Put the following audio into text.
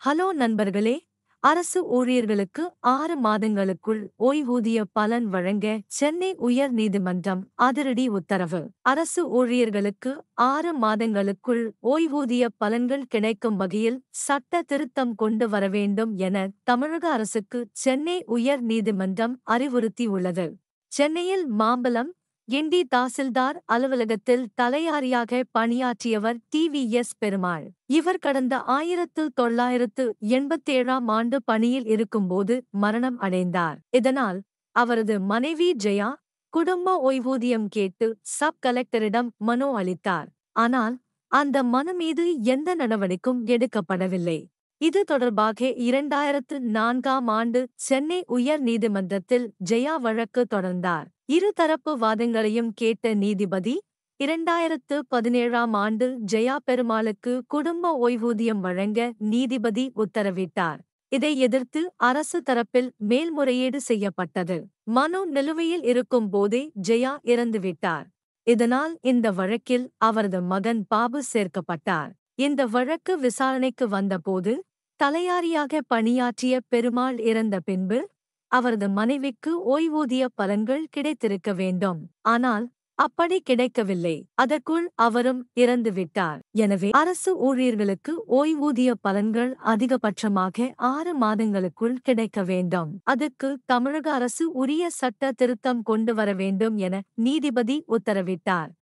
hello நண்பர்களே அரசு ஊழியர்களுக்கு ஆறு மாதங்களுக்குள் ஓய்வூதிய பலன் வழங்க சென்னை உயர் நீதிமன்றம் அதிரடி உத்தரவு அரசு ஊழியர்களுக்கு ஆறு மாதங்களுக்குள் ஓய்வூதிய பலன்கள் கிடைக்கும் வகையில் சட்ட திருத்தம் கொண்டு வர வேண்டும் என தமிழக அரசுக்கு சென்னை உயர் நீதிமன்றம் அறிவுறுத்தியுள்ளது சென்னையில் மாம்பலம் கிண்டி தாசில்தார் அலுவலகத்தில் தலையாரியாக பணியாற்றியவர் டி வி எஸ் பெருமாள் இவர் கடந்த ஆயிரத்து தொள்ளாயிரத்து எண்பத்தேழாம் ஆண்டு பணியில் இருக்கும்போது மரணம் அடைந்தார் இதனால் அவரது மனைவி ஜெயா குடும்ப ஓய்வூதியம் கேட்டு சப் கலெக்டரிடம் மனு அளித்தார் ஆனால் அந்த மனு மீது எந்த நடவடிக்கையும் எடுக்கப்படவில்லை இது தொடர்பாக இரண்டாயிரத்து நான்காம் ஆண்டு சென்னை உயர் நீதிமன்றத்தில் ஜெயா வழக்கு தொடர்ந்தார் இருதரப்பு வாதங்களையும் கேட்ட நீதிபதி இரண்டாயிரத்து பதினேழாம் ஆண்டு ஜெயா பெருமாளுக்கு குடும்ப ஓய்வூதியம் வழங்க நீதிபதி உத்தரவிட்டார் இதை எதிர்த்து அரசு தரப்பில் மேல்முறையீடு செய்யப்பட்டது மனு நிலுவையில் இருக்கும் போதே ஜெயா இறந்துவிட்டார் இதனால் இந்த வழக்கில் அவரது மகன் பாபு சேர்க்கப்பட்டார் இந்த வழக்கு விசாரணைக்கு வந்தபோது தலையாரியாக பணியாற்றிய பெருமாள் இறந்த பின்பு அவரது மனைவிக்கு ஓய்வூதிய பலன்கள் கிடைத்திருக்க வேண்டும் ஆனால் அப்படி கிடைக்கவில்லை அதற்குள் அவரும் இறந்துவிட்டார் எனவே அரசு ஊழியர்களுக்கு ஓய்வூதிய பலன்கள் அதிகபட்சமாக ஆறு மாதங்களுக்குள் கிடைக்க வேண்டும் அதற்கு தமிழக அரசு உரிய சட்ட திருத்தம் கொண்டு வர வேண்டும் என நீதிபதி உத்தரவிட்டார்